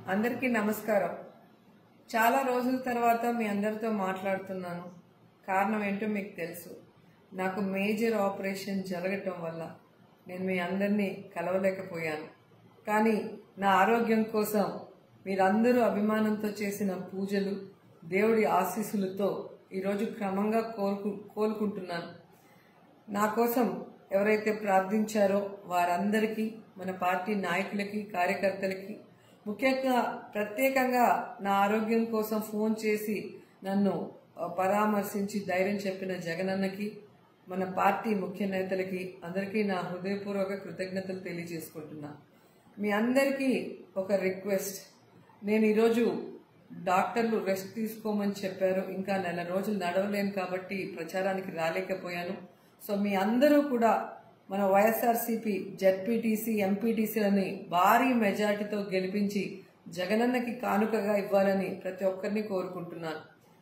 అందరికీ నమస్కారం చాలా రోజుల తర్వాత మీ అందరితో మాట్లాడుతున్నాను కారణం ఏంటో మీకు తెలుసు నాకు మేజర్ ఆపరేషన్ జరగటం వల్ల నేను మీ అందరినీ కలవలేకపోయాను కానీ నా ఆరోగ్యం కోసం మీరందరూ అభిమానంతో చేసిన పూజలు దేవుడి ఆశీస్సులతో ఈరోజు క్రమంగా కోలుకు కోలుకుంటున్నాను నా కోసం ఎవరైతే ప్రార్థించారో వారందరికీ మన పార్టీ నాయకులకి కార్యకర్తలకి ముఖ్యంగా ప్రత్యేకంగా నా ఆరోగ్యం కోసం ఫోన్ చేసి నన్ను ఆ, పరామర్శించి ధైర్యం చెప్పిన జగనన్నకి మన పార్టీ ముఖ్య నేతలకి అందరికీ నా హృదయపూర్వక కృతజ్ఞతలు తెలియజేసుకుంటున్నా మీ అందరికీ ఒక రిక్వెస్ట్ నేను ఈరోజు డాక్టర్లు రెస్ట్ తీసుకోమని చెప్పారు ఇంకా నెల రోజులు నడవలేను కాబట్టి ప్రచారానికి రాలేకపోయాను సో మీ అందరూ కూడా మన వైఎస్ఆర్సీపీ జెడ్పీటీసీ ఎంపీటీసీలని భారీ మెజార్టీతో గెలిపించి జగనన్నకి కానుకగా ఇవ్వాలని ప్రతి ఒక్కరిని కోరుకుంటున్నాను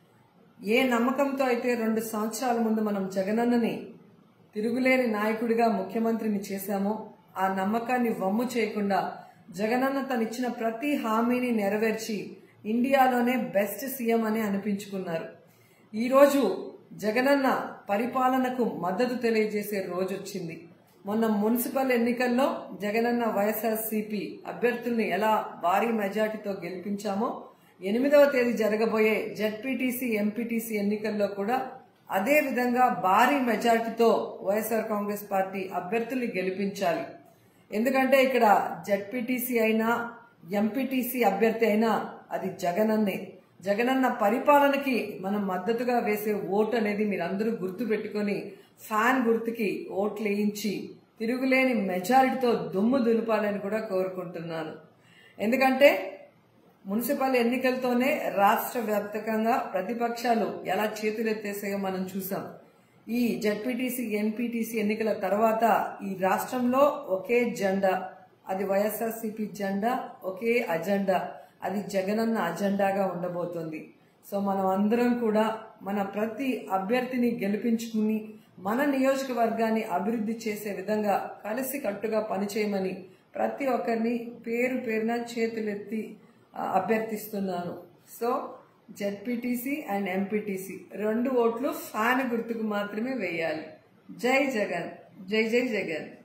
ఏ నమ్మకంతో అయితే రెండు సంవత్సరాల ముందు మనం జగనన్నని తిరుగులేని నాయకుడిగా ముఖ్యమంత్రిని చేశామో ఆ నమ్మకాన్ని వమ్ము చేయకుండా జగనన్న తనిచ్చిన ప్రతి హామీని నెరవేర్చి ఇండియాలోనే బెస్ట్ సీఎం అని అనిపించుకున్నారు ఈరోజు జగనన్న పరిపాలనకు మద్దతు తెలియజేసే రోజు వచ్చింది మొన్న మున్సిపల్ ఎన్నికల్లో జగనన్న వైఎస్ఆర్సీపీ అభ్యర్థుల్ని ఎలా భారీ మెజార్టీతో గెలిపించామో ఎనిమిదవ తేదీ జరగబోయే జెడ్పీటీసీ ఎంపీటీసీ ఎన్నికల్లో కూడా అదే విధంగా భారీ మెజార్టీతో వైఎస్ఆర్ కాంగ్రెస్ పార్టీ అభ్యర్థుల్ని గెలిపించాలి ఎందుకంటే ఇక్కడ జెడ్పీటీసీ అయినా ఎంపీటీసీ అభ్యర్థి అయినా అది జగనన్నే జగనన్న పరిపాలనకి మనం మద్దతుగా వేసే ఓటు అనేది మీరందరూ గుర్తు పెట్టుకొని ఫ్యాన్ గుర్తుకి ఓట్లు వేయించి తిరుగులేని మెజారిటీతో దుమ్ము దులపాలని కూడా కోరుకుంటున్నాను ఎందుకంటే మున్సిపల్ ఎన్నికలతోనే రాష్ట్ర వ్యాప్తంగా ప్రతిపక్షాలు ఎలా చేతులెత్తేసాయో మనం చూసాం ఈ జడ్పీటీసీ ఎన్పీటీసీ ఎన్నికల తర్వాత ఈ రాష్ట్రంలో ఒకే జెండా అది వైఎస్ఆర్సీపీ జెండా ఒకే అజెండా అది జగనన్న అజెండాగా ఉండబోతోంది సో మనం అందరం కూడా మన ప్రతి అభ్యర్థిని గెలిపించుకుని మన నియోజకవర్గాన్ని అభివృద్ధి చేసే విధంగా కలిసి కట్టుగా పనిచేయమని ప్రతి ఒక్కరిని పేరు పేరున చేతులెత్తి ఆ, అభ్యర్థిస్తున్నాను సో జెడ్పీటీసీ అండ్ ఎంపీటీసీ రెండు ఓట్లు ఫ్యాన్ గుర్తుకు మాత్రమే వేయాలి జై జగన్ జై జై జగన్